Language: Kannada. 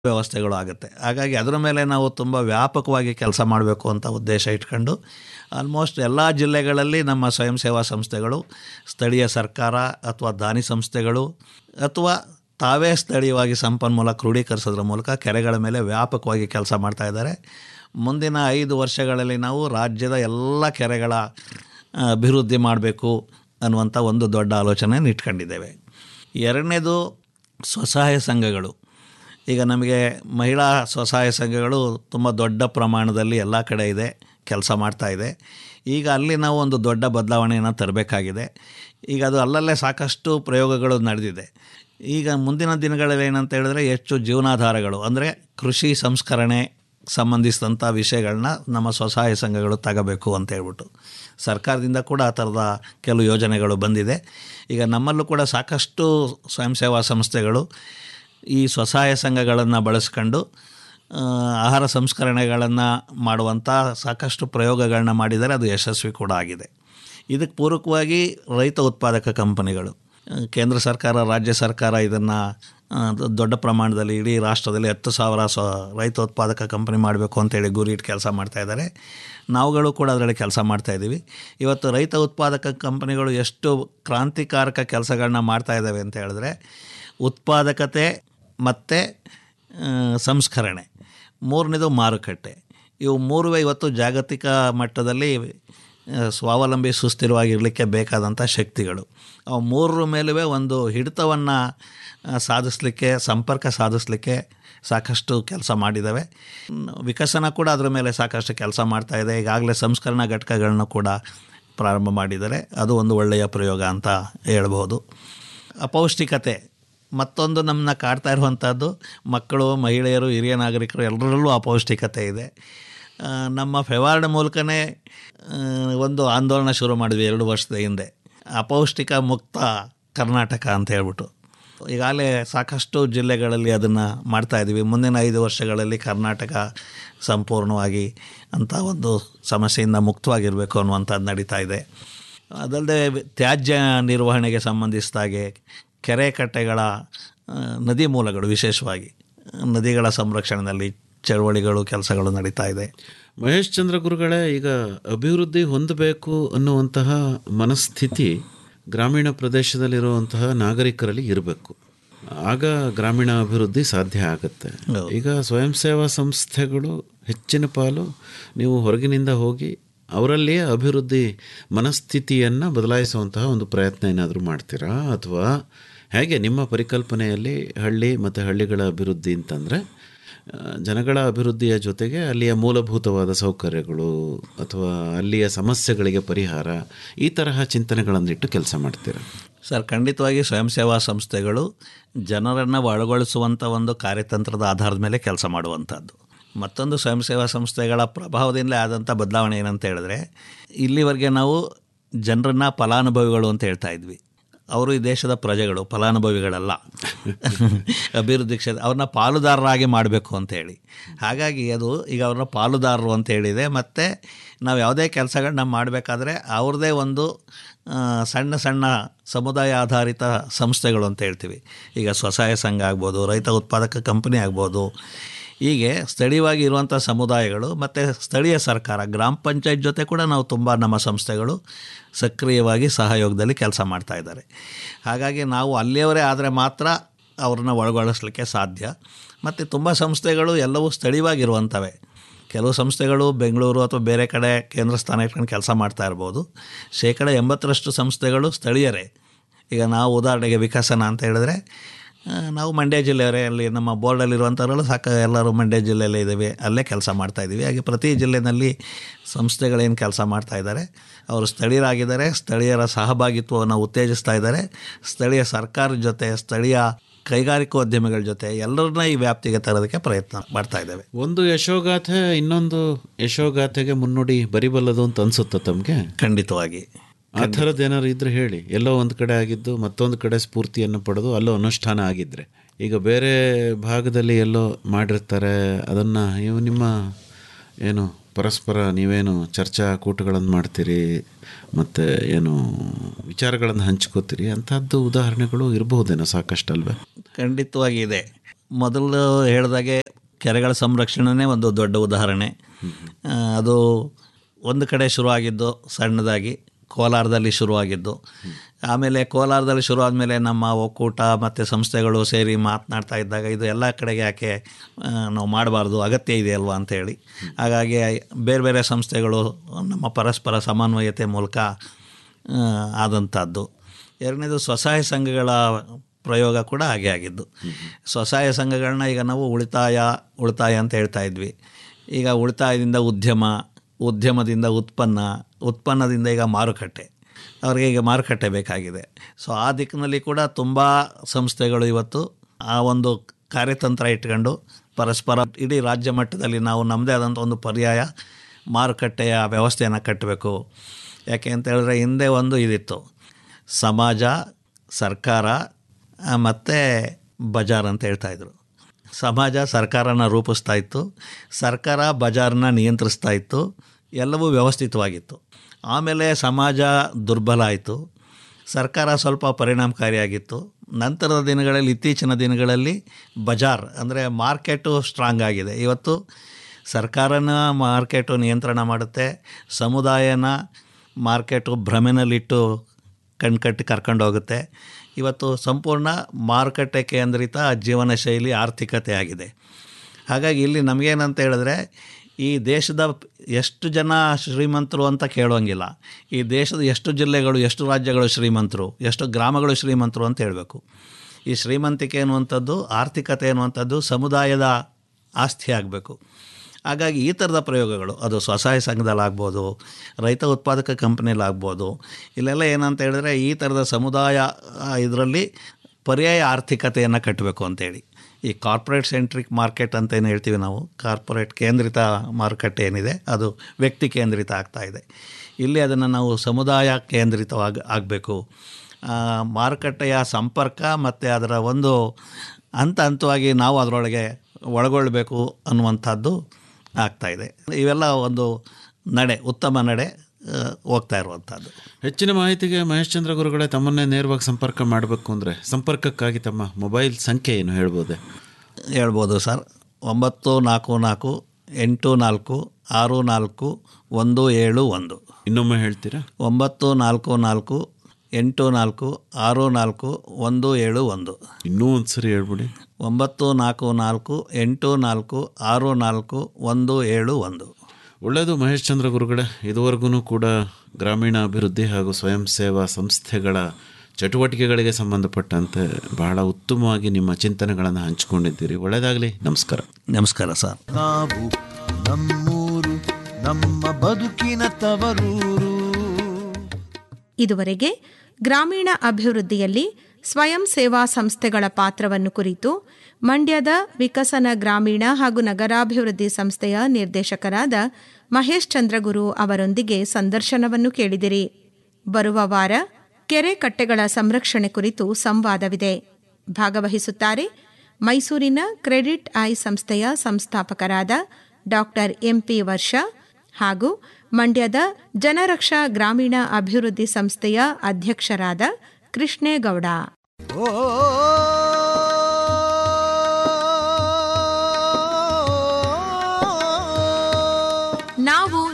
ವ್ಯವಸ್ಥೆಗಳು ಆಗುತ್ತೆ ಹಾಗಾಗಿ ಅದರ ಮೇಲೆ ನಾವು ತುಂಬ ವ್ಯಾಪಕವಾಗಿ ಕೆಲಸ ಮಾಡಬೇಕು ಅಂತ ಉದ್ದೇಶ ಇಟ್ಕೊಂಡು ಆಲ್ಮೋಸ್ಟ್ ಎಲ್ಲ ಜಿಲ್ಲೆಗಳಲ್ಲಿ ನಮ್ಮ ಸ್ವಯಂ ಸೇವಾ ಸಂಸ್ಥೆಗಳು ಸ್ಥಳೀಯ ಸರ್ಕಾರ ಅಥವಾ ದಾನಿ ಸಂಸ್ಥೆಗಳು ಅಥವಾ ತಾವೇ ಸ್ಥಳೀಯವಾಗಿ ಸಂಪನ್ಮೂಲ ಕ್ರೋಢೀಕರಿಸೋದ್ರ ಮೂಲಕ ಕೆರೆಗಳ ಮೇಲೆ ವ್ಯಾಪಕವಾಗಿ ಕೆಲಸ ಮಾಡ್ತಾ ಇದ್ದಾರೆ ಮುಂದಿನ ಐದು ವರ್ಷಗಳಲ್ಲಿ ನಾವು ರಾಜ್ಯದ ಎಲ್ಲ ಕೆರೆಗಳ ಆ, ಅಭಿವೃದ್ಧಿ ಮಾಡಬೇಕು ಅನ್ನುವಂಥ ಒಂದು ದೊಡ್ಡ ಆಲೋಚನೆಯನ್ನು ಇಟ್ಕೊಂಡಿದ್ದೇವೆ ಎರಡನೇದು ಸ್ವಸಹಾಯ ಸಂಘಗಳು ಈಗ ನಮಗೆ ಮಹಿಳಾ ಸ್ವಸಹಾಯ ಸಂಘಗಳು ತುಂಬ ದೊಡ್ಡ ಪ್ರಮಾಣದಲ್ಲಿ ಎಲ್ಲ ಕಡೆ ಇದೆ ಕೆಲಸ ಮಾಡ್ತಾ ಇದೆ ಈಗ ಅಲ್ಲಿ ನಾವು ಒಂದು ದೊಡ್ಡ ಬದಲಾವಣೆಯನ್ನು ತರಬೇಕಾಗಿದೆ ಈಗ ಅದು ಅಲ್ಲಲ್ಲೇ ಸಾಕಷ್ಟು ಪ್ರಯೋಗಗಳು ನಡೆದಿದೆ ಈಗ ಮುಂದಿನ ದಿನಗಳಲ್ಲಿ ಏನಂತ ಹೇಳಿದ್ರೆ ಹೆಚ್ಚು ಜೀವನಾಧಾರಗಳು ಅಂದರೆ ಕೃಷಿ ಸಂಸ್ಕರಣೆ ಸಂಬಂಧಿಸಿದಂಥ ವಿಷಯಗಳನ್ನ ನಮ್ಮ ಸ್ವಸಹಾಯ ಸಂಘಗಳು ತಗೋಬೇಕು ಅಂತ ಹೇಳ್ಬಿಟ್ಟು ಸರ್ಕಾರದಿಂದ ಕೂಡ ಆ ಥರದ ಕೆಲವು ಯೋಜನೆಗಳು ಬಂದಿದೆ ಈಗ ನಮ್ಮಲ್ಲೂ ಕೂಡ ಸಾಕಷ್ಟು ಸ್ವಯಂ ಸೇವಾ ಸಂಸ್ಥೆಗಳು ಈ ಸ್ವಸಹಾಯ ಸಂಘಗಳನ್ನು ಬಳಸ್ಕೊಂಡು ಆ, ಆಹಾರ ಸಂಸ್ಕರಣೆಗಳನ್ನು ಮಾಡುವಂಥ ಸಾಕಷ್ಟು ಪ್ರಯೋಗಗಳನ್ನ ಮಾಡಿದರೆ ಅದು ಯಶಸ್ವಿ ಕೂಡ ಆಗಿದೆ ಇದಕ್ಕೆ ಪೂರಕವಾಗಿ ರೈತ ಉತ್ಪಾದಕ ಕಂಪನಿಗಳು ಆ, ಕೇಂದ್ರ ಸರ್ಕಾರ ರಾಜ್ಯ ಸರ್ಕಾರ ಇದನ್ನು ದೊಡ್ಡ ಪ್ರಮಾಣದಲ್ಲಿ ಇಡೀ ರಾಷ್ಟ್ರದಲ್ಲಿ ಹತ್ತು ಸಾವಿರ ಸ್ವ ರೈತ ಉತ್ಪಾದಕ ಕಂಪನಿ ಮಾಡಬೇಕು ಅಂತೇಳಿ ಗುರಿ ಇಟ್ಟು ಕೆಲಸ ಮಾಡ್ತಾ ಇದ್ದಾರೆ ನಾವುಗಳು ಕೂಡ ಅದರಲ್ಲಿ ಕೆಲಸ ಮಾಡ್ತಾ ಇದ್ದೀವಿ ಇವತ್ತು ರೈತ ಉತ್ಪಾದಕ ಕಂಪನಿಗಳು ಎಷ್ಟು ಕ್ರಾಂತಿಕಾರಕ ಕೆಲಸಗಳನ್ನ ಮಾಡ್ತಾ ಇದ್ದಾವೆ ಅಂತ ಹೇಳಿದ್ರೆ ಉತ್ಪಾದಕತೆ ಮತ್ತು ಸಂಸ್ಕರಣೆ ಮೂರನೇದು ಮಾರುಕಟ್ಟೆ ಇವು ಮೂರುವೇ ಇವತ್ತು ಜಾಗತಿಕ ಮಟ್ಟದಲ್ಲಿ ಆ, ಸ್ವಾವಲಂಬಿ ಸುಸ್ಥಿರವಾಗಿರಲಿಕ್ಕೆ ಬೇಕಾದಂಥ ಶಕ್ತಿಗಳು ಅವು ಮೂರರ ಮೇಲುವೆ ಒಂದು ಹಿಡಿತವನ್ನು ಸಾಧಿಸಲಿಕ್ಕೆ ಸಂಪರ್ಕ ಸಾಧಿಸಲಿಕ್ಕೆ ಸಾಕಷ್ಟು ಕೆಲಸ ಮಾಡಿದ್ದಾವೆ ನ್- ವಿಕಸನ ಕೂಡ ಅದರ ಮೇಲೆ ಸಾಕಷ್ಟು ಕೆಲಸ ಮಾಡ್ತಾ ಇದೆ ಈಗಾಗಲೇ ಸಂಸ್ಕರಣಾ ಘಟಕಗಳನ್ನು ಕೂಡ ಪ್ರಾರಂಭ ಮಾಡಿದ್ದಾರೆ ಅದು ಒಂದು ಒಳ್ಳೆಯ ಪ್ರಯೋಗ ಅಂತ ಹೇಳ್ಬೋದು ಅಪೌಷ್ಟಿಕತೆ ಮತ್ತೊಂದು ನಮ್ಮನ್ನ ಕಾಡ್ತಾ ಇರುವಂಥದ್ದು ಮಕ್ಕಳು ಮಹಿಳೆಯರು ಹಿರಿಯ ನಾಗರಿಕರು ಎಲ್ಲರಲ್ಲೂ ಅಪೌಷ್ಟಿಕತೆ ಇದೆ ಆ, ನಮ್ಮ ಫೆವಾರ್ಡ್ ಮೂಲಕನೇ ಆ, ಒಂದು ಆಂದೋಲನ ಶುರು ಮಾಡಿದ್ವಿ ಎರಡು ವರ್ಷದ ಹಿಂದೆ ಅಪೌಷ್ಟಿಕ ಮುಕ್ತ ಕರ್ನಾಟಕ ಅಂತ ಹೇಳ್ಬಿಟ್ಟು ಈಗಾಗಲೇ ಸಾಕಷ್ಟು ಜಿಲ್ಲೆಗಳಲ್ಲಿ ಅದನ್ನು ಮಾಡ್ತಾ ಇದ್ದೀವಿ ಮುಂದಿನ ಐದು ವರ್ಷಗಳಲ್ಲಿ ಕರ್ನಾಟಕ ಸಂಪೂರ್ಣವಾಗಿ ಅಂಥ ಒಂದು ಸಮಸ್ಯೆಯಿಂದ ಮುಕ್ತವಾಗಿರಬೇಕು ಅನ್ನುವಂಥದ್ದು ನಡೀತಾ ಇದೆ ಅದಲ್ಲದೆ ತ್ಯಾಜ್ಯ ನಿರ್ವಹಣೆಗೆ ಸಂಬಂಧಿಸಿದಾಗೆ ಕೆರೆ ಕಟ್ಟೆಗಳ ಆ, ನದಿ ಮೂಲಗಳು ವಿಶೇಷವಾಗಿ ನದಿಗಳ ಸಂರಕ್ಷಣೆಯಲ್ಲಿ ಚಳವಳಿಗಳು ಕೆಲಸಗಳು ನಡೀತಾ ಇದೆ ಮಹೇಶ್ ಚಂದ್ರ ಗುರುಗಳೇ ಈಗ ಅಭಿವೃದ್ಧಿ ಹೊಂದಬೇಕು ಅನ್ನುವಂತಹ ಮನಸ್ಥಿತಿ ಗ್ರಾಮೀಣ ಪ್ರದೇಶದಲ್ಲಿರುವಂತಹ ನಾಗರಿಕರಲ್ಲಿ ಇರಬೇಕು ಆಗ ಗ್ರಾಮೀಣ ಅಭಿವೃದ್ಧಿ ಸಾಧ್ಯ ಆಗುತ್ತೆ ಹೌದು. ಈಗ ಸ್ವಯಂ ಸೇವಾ ಸಂಸ್ಥೆಗಳು ಹೆಚ್ಚಿನ ಪಾಲು ನೀವು ಹೊರಗಿನಿಂದ ಹೋಗಿ ಅವರಲ್ಲಿಯೇ ಅಭಿವೃದ್ಧಿ ಮನಸ್ಥಿತಿಯನ್ನು ಬದಲಾಯಿಸುವಂತಹ ಒಂದು ಪ್ರಯತ್ನ ಏನಾದರೂ ಮಾಡ್ತೀರಾ ಅಥವಾ ಹೇಗೆ ನಿಮ್ಮ ಪರಿಕಲ್ಪನೆಯಲ್ಲಿ ಹಳ್ಳಿ ಮತ್ತು ಹಳ್ಳಿಗಳ ಅಭಿವೃದ್ಧಿ ಅಂತಂದರೆ ಆ, ಜನಗಳ ಅಭಿವೃದ್ಧಿಯ ಜೊತೆಗೆ ಅಲ್ಲಿಯ ಮೂಲಭೂತವಾದ ಸೌಕರ್ಯಗಳು ಅಥವಾ ಅಲ್ಲಿಯ ಸಮಸ್ಯೆಗಳಿಗೆ ಪರಿಹಾರ ಈ ತರಹ ಚಿಂತನೆಗಳನ್ನಿಟ್ಟು ಕೆಲಸ ಮಾಡ್ತೀರಾ ಸರ್ ಖಂಡಿತವಾಗಿ ಸ್ವಯಂ ಸೇವಾ ಸಂಸ್ಥೆಗಳು ಜನರನ್ನು ಒಳಗೊಳಿಸುವಂಥ ಒಂದು ಕಾರ್ಯತಂತ್ರದ ಆಧಾರದ ಮೇಲೆ ಕೆಲಸ ಮಾಡುವಂಥದ್ದು ಮತ್ತೊಂದು ಸ್ವಯಂ ಸೇವಾ ಸಂಸ್ಥೆಗಳ ಪ್ರಭಾವದಿಂದಲೇ ಆದಂಥ ಬದಲಾವಣೆ ಏನಂತ ಹೇಳಿದ್ರೆ ಇಲ್ಲಿವರೆಗೆ ನಾವು ಜನರನ್ನು ಫಲಾನುಭವಿಗಳು ಅಂತ ಹೇಳ್ತಾ ಇದ್ವಿ ಅವರು ಈ ದೇಶದ ಪ್ರಜೆಗಳು ಫಲಾನುಭವಿಗಳಲ್ಲ ಅಭಿವೃದ್ಧಿ ಕ್ಷೇತ್ರ ಅವ್ರನ್ನ ಪಾಲುದಾರರಾಗಿ ಮಾಡಬೇಕು ಅಂತ ಹೇಳಿ ಹಾಗಾಗಿ ಅದು ಈಗ ಅವ್ರನ್ನ ಪಾಲುದಾರರು ಅಂತ ಹೇಳಿದೆ ಮತ್ತು ನಾವು ಯಾವುದೇ ಕೆಲಸಗಳನ್ನ ಮಾಡಬೇಕಾದ್ರೆ ಅವ್ರದ್ದೇ ಒಂದು ಆ, ಸಣ್ಣ ಸಣ್ಣ ಸಮುದಾಯ ಆಧಾರಿತ ಸಂಸ್ಥೆಗಳು ಅಂತ ಹೇಳ್ತೀವಿ ಈಗ ಸ್ವಸಹಾಯ ಸಂಘ ಆಗ್ಬೋದು ರೈತ ಉತ್ಪಾದಕ ಕಂಪನಿ ಆಗ್ಬೋದು ಹೀಗೆ ಸ್ಥಳೀಯವಾಗಿ ಇರುವಂಥ ಸಮುದಾಯಗಳು ಮತ್ತು ಸ್ಥಳೀಯ ಸರ್ಕಾರ ಗ್ರಾಮ ಪಂಚಾಯತ್ ಜೊತೆ ಕೂಡ ನಾವು ತುಂಬ ನಮ್ಮ ಸಂಸ್ಥೆಗಳು ಸಕ್ರಿಯವಾಗಿ ಸಹಯೋಗದಲ್ಲಿ ಕೆಲಸ ಮಾಡ್ತಾ ಇದ್ದಾರೆ ಹಾಗಾಗಿ ನಾವು ಅಲ್ಲಿಯವರೇ ಆದರೆ ಮಾತ್ರ ಅವ್ರನ್ನ ಒಳಗೊಳಿಸ್ಲಿಕ್ಕೆ ಸಾಧ್ಯ ಮತ್ತು ತುಂಬ ಸಂಸ್ಥೆಗಳು ಎಲ್ಲವೂ ಸ್ಥಳೀಯವಾಗಿರುವಂಥವೇ ಕೆಲವು ಸಂಸ್ಥೆಗಳು ಬೆಂಗಳೂರು ಅಥವಾ ಬೇರೆ ಕಡೆ ಕೇಂದ್ರ ಸ್ಥಾನ ಇಟ್ಕೊಂಡು ಕೆಲಸ ಮಾಡ್ತಾ ಇರ್ಬೋದು ಶೇಕಡ ಎಂಬತ್ತರಷ್ಟು ಸಂಸ್ಥೆಗಳು ಸ್ಥಳೀಯರೇ ಈಗ ನಾವು ಉದಾಹರಣೆಗೆ ವಿಕಸನ ಅಂತ ಹೇಳಿದ್ರೆ ಆ, ನಾವು ಮಂಡ್ಯ ಜಿಲ್ಲೆಯವರೇ ಅಲ್ಲಿ ನಮ್ಮ ಬೋರ್ಡಲ್ಲಿರುವಂಥವರೆಲ್ಲ ಸಾಕ ಎಲ್ಲರೂ ಮಂಡ್ಯ ಜಿಲ್ಲೆಯಲ್ಲೇ ಇದ್ದೀವಿ ಅಲ್ಲೇ ಕೆಲಸ ಮಾಡ್ತಾ ಇದ್ದೀವಿ ಹಾಗೆ ಪ್ರತಿ ಜಿಲ್ಲೆಯಲ್ಲಿ ಸಂಸ್ಥೆಗಳೇನು ಕೆಲಸ ಮಾಡ್ತಾ ಇದ್ದಾರೆ ಅವರು ಸ್ಥಳೀಯರಾಗಿದ್ದಾರೆ ಸ್ಥಳೀಯರ ಸಹಭಾಗಿತ್ವವನ್ನು ಉತ್ತೇಜಿಸ್ತಾ ಇದ್ದಾರೆ ಸ್ಥಳೀಯ ಸರ್ಕಾರದ ಜೊತೆ ಸ್ಥಳೀಯ ಕೈಗಾರಿಕೋದ್ಯಮಿಗಳ ಜೊತೆ ಎಲ್ಲರನ್ನ ಈ ವ್ಯಾಪ್ತಿಗೆ ತರೋದಕ್ಕೆ ಪ್ರಯತ್ನ ಮಾಡ್ತಾ ಇದ್ದೇವೆ ಒಂದು ಯಶೋಗಾಥೆ ಇನ್ನೊಂದು ಯಶೋಗಾಥೆಗೆ ಮುನ್ನುಡಿ ಬರಿಬಲ್ಲದು ಅಂತ ಅನ್ಸುತ್ತೆ ತಮಗೆ ಖಂಡಿತವಾಗಿ ಆ ಥರದ್ದು ಏನಾದ್ರು ಇದ್ರೆ ಹೇಳಿ ಎಲ್ಲೋ ಒಂದು ಕಡೆ ಆಗಿದ್ದು ಮತ್ತೊಂದು ಕಡೆ ಸ್ಫೂರ್ತಿಯನ್ನು ಪಡೆದು ಅಲ್ಲೋ ಅನುಷ್ಠಾನ ಆಗಿದ್ರೆ ಈಗ ಬೇರೆ ಭಾಗದಲ್ಲಿ ಎಲ್ಲೋ ಮಾಡಿರ್ತಾರೆ ಅದನ್ನು ನೀವು ನಿಮ್ಮ ಏನು ಪರಸ್ಪರ ನೀವೇನು ಚರ್ಚಾ ಕೂಟಗಳನ್ನು ಮಾಡ್ತೀರಿ ಮತ್ತು ಏನು ವಿಚಾರಗಳನ್ನು ಹಂಚ್ಕೋತೀರಿ ಅಂಥದ್ದು ಉದಾಹರಣೆಗಳು ಇರಬಹುದೇನೋ ಸಾಕಷ್ಟಲ್ವೇ ಖಂಡಿತವಾಗಿ ಇದೆ ಮೊದಲು ಹೇಳಿದಾಗೆ ಕೆರೆಗಳ ಸಂರಕ್ಷಣೆನೇ ಒಂದು ದೊಡ್ಡ ಉದಾಹರಣೆ ಆ, ಅದು ಒಂದು ಕಡೆ ಶುರುವಾಗಿದ್ದು ಸಣ್ಣದಾಗಿ ಕೋಲಾರದಲ್ಲಿ ಶುರುವಾಗಿದ್ದು ಆಮೇಲೆ ಕೋಲಾರದಲ್ಲಿ ಶುರು ಆದಮೇಲೆ ನಮ್ಮ ಒಕ್ಕೂಟ ಮತ್ತು ಸಂಸ್ಥೆಗಳು ಸೇರಿ ಮಾತನಾಡ್ತಾ ಇದ್ದಾಗ ಇದು ಎಲ್ಲ ಕಡೆಗೆ ಯಾಕೆ ಆ, ನಾವು ಮಾಡಬಾರ್ದು ಅಗತ್ಯ ಇದೆ ಅಲ್ವಾ ಅಂತೇಳಿ ಹಾಗಾಗಿ ಬೇರೆ ಬೇರೆ ಸಂಸ್ಥೆಗಳು ನಮ್ಮ ಪರಸ್ಪರ ಸಮನ್ವಯತೆ ಮೂಲಕ ಆ, ಆದಂಥದ್ದು ಎರಡನೇದು ಸ್ವಸಹಾಯ ಸಂಘಗಳ ಪ್ರಯೋಗ ಕೂಡ ಹಾಗೆ ಆಗಿದ್ದು ಸ್ವಸಹಾಯ ಸಂಘಗಳನ್ನ ಈಗ ನಾವು ಉಳಿತಾಯ ಉಳಿತಾಯ ಅಂತ ಹೇಳ್ತಾ ಇದ್ವಿ ಈಗ ಉಳಿತಾಯದಿಂದ ಉದ್ಯಮ ಉದ್ಯಮದಿಂದ ಉತ್ಪನ್ನ ಉತ್ಪನ್ನದಿಂದ ಈಗ ಮಾರುಕಟ್ಟೆ ಅವ್ರಿಗೆ ಈಗ ಮಾರುಕಟ್ಟೆ ಬೇಕಾಗಿದೆ ಸೊ ಆ ದಿಕ್ಕಿನಲ್ಲಿ ಕೂಡ ತುಂಬ ಸಂಸ್ಥೆಗಳು ಇವತ್ತು ಆ ಒಂದು ಕಾರ್ಯತಂತ್ರ ಇಟ್ಕೊಂಡು ಪರಸ್ಪರ ಇಡೀ ರಾಜ್ಯ ಮಟ್ಟದಲ್ಲಿ ನಾವು ನಮ್ಮದೇ ಆದಂಥ ಒಂದು ಪರ್ಯಾಯ ಮಾರುಕಟ್ಟೆಯ ವ್ಯವಸ್ಥೆಯನ್ನು ಕಟ್ಟಬೇಕು ಯಾಕೆ ಅಂತ ಹೇಳಿದ್ರೆ ಹಿಂದೆ ಒಂದು ಇದಿತ್ತು ಸಮಾಜ ಸರ್ಕಾರ ಮತ್ತು ಬಜಾರ್ ಅಂತ ಹೇಳ್ತಾಯಿದ್ರು ಸಮಾಜ ಸರ್ಕಾರನ ರೂಪಿಸ್ತಾ ಇತ್ತು ಸರ್ಕಾರ ಬಜಾರನ್ನ ನಿಯಂತ್ರಿಸ್ತಾ ಇತ್ತು ಎಲ್ಲವೂ ವ್ಯವಸ್ಥಿತವಾಗಿತ್ತು ಆಮೇಲೆ ಸಮಾಜ ದುರ್ಬಲ ಆಯಿತು ಸರ್ಕಾರ ಸ್ವಲ್ಪ ಪರಿಣಾಮಕಾರಿಯಾಗಿತ್ತು ನಂತರದ ದಿನಗಳಲ್ಲಿ ಇತ್ತೀಚಿನ ದಿನಗಳಲ್ಲಿ ಬಜಾರ್ ಅಂದರೆ ಮಾರ್ಕೆಟು ಸ್ಟ್ರಾಂಗ್ ಆಗಿದೆ ಇವತ್ತು ಸರ್ಕಾರನ ಮಾರ್ಕೆಟು ನಿಯಂತ್ರಣ ಮಾಡುತ್ತೆ ಸಮುದಾಯನ ಮಾರ್ಕೆಟು ಭ್ರಮೆನಲ್ಲಿಟ್ಟು ಕಣ್ಕಟ್ಟಿ ಕರ್ಕೊಂಡು ಹೋಗುತ್ತೆ ಇವತ್ತು ಸಂಪೂರ್ಣ ಮಾರುಕಟ್ಟೆ ಕೇಂದ್ರಿತ ಜೀವನ ಶೈಲಿ ಆರ್ಥಿಕತೆ ಆಗಿದೆ ಹಾಗಾಗಿ ಇಲ್ಲಿ ನಮಗೇನಂತ ಹೇಳಿದ್ರೆ ಈ ದೇಶದ ಎಷ್ಟು ಜನ ಶ್ರೀಮಂತರು ಅಂತ ಕೇಳೋಂಗಿಲ್ಲ ಈ ದೇಶದ ಎಷ್ಟು ಜಿಲ್ಲೆಗಳು ಎಷ್ಟು ರಾಜ್ಯಗಳು ಶ್ರೀಮಂತರು ಎಷ್ಟು ಗ್ರಾಮಗಳು ಶ್ರೀಮಂತರು ಅಂತ ಹೇಳಬೇಕು ಈ ಶ್ರೀಮಂತಿಕೆ ಅನ್ನುವಂಥದ್ದು ಆರ್ಥಿಕತೆ ಅನ್ನುವಂಥದ್ದು ಸಮುದಾಯದ ಆಸ್ತಿ ಆಗಬೇಕು ಹಾಗಾಗಿ ಈ ಥರದ ಪ್ರಯೋಗಗಳು ಅದು ಸ್ವಸಹಾಯ ಸಂಘದಲ್ಲಾಗ್ಬೋದು ರೈತ ಉತ್ಪಾದಕ ಕಂಪ್ನಿಲಾಗ್ಬೋದು ಇಲ್ಲೆಲ್ಲ ಏನಂತ ಹೇಳಿದ್ರೆ ಈ ಥರದ ಸಮುದಾಯ ಇದರಲ್ಲಿ ಪರ್ಯಾಯ ಆರ್ಥಿಕತೆಯನ್ನು ಕಟ್ಟಬೇಕು ಅಂತೇಳಿ ಈ ಕಾರ್ಪೊರೇಟ್ ಸೆಂಟ್ರಿಕ್ ಮಾರ್ಕೆಟ್ ಅಂತ ಏನು ಹೇಳ್ತೀವಿ ನಾವು ಕಾರ್ಪೊರೇಟ್ ಕೇಂದ್ರಿತ ಮಾರುಕಟ್ಟೆ ಏನಿದೆ ಅದು ವ್ಯಕ್ತಿ ಕೇಂದ್ರಿತ ಆಗ್ತಾ ಇದೆ ಇಲ್ಲಿ ಅದನ್ನು ನಾವು ಸಮುದಾಯ ಕೇಂದ್ರಿತವಾಗಿ ಆಗಬೇಕು ಮಾರುಕಟ್ಟೆಯ ಸಂಪರ್ಕ ಮತ್ತು ಅದರ ಒಂದು ಹಂತ ಹಂತವಾಗಿ ನಾವು ಅದರೊಳಗೆ ಒಳಗೊಳ್ಳಬೇಕು ಅನ್ನುವಂಥದ್ದು ಆಗ್ತಾಯಿದೆ ಇವೆಲ್ಲ ಒಂದು ನಡೆ ಉತ್ತಮ ನಡೆ ಆ, ಹೋಗ್ತಾ ಇರುವಂಥದ್ದು ಹೆಚ್ಚಿನ ಮಾಹಿತಿಗೆ ಮಹೇಶ್ ಚಂದ್ರ ಗುರುಗಳೇ ತಮ್ಮನ್ನೇ ನೇರವಾಗಿ ಸಂಪರ್ಕ ಮಾಡಬೇಕು ಅಂದರೆ ಸಂಪರ್ಕಕ್ಕಾಗಿ ತಮ್ಮ ಮೊಬೈಲ್ ಸಂಖ್ಯೆ ಏನು ಹೇಳ್ಬೋದೆ ಹೇಳ್ಬೋದು ಸರ್ ಒಂಬತ್ತು ನಾಲ್ಕು ನಾಲ್ಕು ಎಂಟು ನಾಲ್ಕು ಆರು ನಾಲ್ಕು ಒಂದು ಏಳು ಒಂದು ಇನ್ನೊಮ್ಮೆ ಹೇಳ್ತೀರಾ ಒಂಬತ್ತು ನಾಲ್ಕು ನಾಲ್ಕು ಎಂಟು ನಾಲ್ಕು ಆರು ನಾಲ್ಕು ಒಂದು ಏಳು ಒಂದು ಇನ್ನೂ ಒಂದು ಸರಿ ಹೇಳ್ಬಿಡಿ ಒಂಬತ್ತು ನಾಲ್ಕು ನಾಲ್ಕು ಎಂಟು ನಾಲ್ಕು ಆರು ನಾಲ್ಕು ಒಂದು ಏಳು ಒಂದು ಒಳ್ಳೆಯದು ಮಹೇಶ್ ಚಂದ್ರ ಗುರುಗಳೇ ಇದುವರೆಗೂ ಕೂಡ ಗ್ರಾಮೀಣ ಅಭಿವೃದ್ಧಿ ಹಾಗೂ ಸ್ವಯಂ ಸೇವಾ ಸಂಸ್ಥೆಗಳ ಚಟುವಟಿಕೆಗಳಿಗೆ ಸಂಬಂಧಪಟ್ಟಂತೆ ಬಹಳ ಉತ್ತಮವಾಗಿ ನಿಮ್ಮ ಚಿಂತನೆಗಳನ್ನು ಹಂಚಿಕೊಂಡಿದ್ದೀರಿ ಒಳ್ಳೆಯದಾಗಲಿ ನಮಸ್ಕಾರ ನಮಸ್ಕಾರ ಸರ್ ನಾವು ನಮ್ಮೂರು ನಮ್ಮ ಬದುಕಿನ ತವರೂರು ಇದುವರೆಗೆ ಗ್ರಾಮೀಣ ಅಭಿವೃದ್ಧಿಯಲ್ಲಿ ಸ್ವಯಂ ಸೇವಾ ಸಂಸ್ಥೆಗಳ ಪಾತ್ರವನ್ನು ಕುರಿತು ಮಂಡ್ಯದ ವಿಕಸನ ಗ್ರಾಮೀಣ ಹಾಗೂ ನಗರಾಭಿವೃದ್ಧಿ ಸಂಸ್ಥೆಯ ನಿರ್ದೇಶಕರಾದ ಮಹೇಶ್ ಚಂದ್ರಗುರು ಅವರೊಂದಿಗೆ ಸಂದರ್ಶನವನ್ನು ಕೇಳಿದಿರಿ ಬರುವ ವಾರ ಕೆರೆ ಕಟ್ಟೆಗಳ ಸಂರಕ್ಷಣೆ ಕುರಿತು ಸಂವಾದವಿದೆ ಭಾಗವಹಿಸುತ್ತಾರೆ ಮೈಸೂರಿನ ಕ್ರೆಡಿಟ್ ಐ ಸಂಸ್ಥೆಯ ಸಂಸ್ಥಾಪಕರಾದ ಡಾಕ್ಟರ್ ಎಂಪಿ ವರ್ಷ ಹಾಗೂ ಮಂಡ್ಯದ ಜನರಕ್ಷಾ ಗ್ರಾಮೀಣ ಅಭಿವೃದ್ಧಿ ಸಂಸ್ಥೆಯ ಅಧ್ಯಕ್ಷರಾದ ಕೃಷ್ಣೇಗೌಡ ಓ